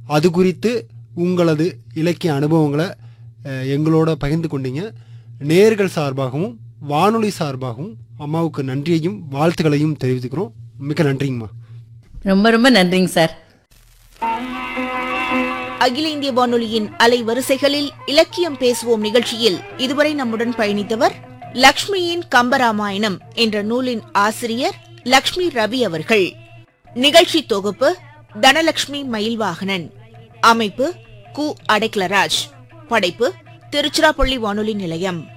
அது குறித்து உங்களது இலக்கிய அனுபவங்களை அஹ், எங்களோட பகிர்ந்து கொண்டீங்க நேர்கள் சார்பாகவும் வானொலி சார்பாகவும் அம்மாவுக்கு நன்றியையும் வாழ்த்துக்களையும் தெரிவித்துக்கிறோம் மிக்க நன்றிங்கம்மா ரொம்ப ரொம்ப நன்றிங்க சார் அகில இந்திய வானொலியின் அலைவரிசைகளில் இலக்கியம் பேசுவோம் நிகழ்ச்சியில் இதுவரை நம்முடன் பயணித்தவர் லக்ஷ்மியின் கம்பராமாயணம் என்ற நூலின் ஆசிரியர் லக்ஷ்மி ரவி அவர்கள் நிகழ்ச்சி தொகுப்பு தனலட்சுமி மயில்வாகனன் அமைப்பு கு அடைக்கலராஜ் படைப்பு திருச்சிராப்பள்ளி வானொலி நிலையம்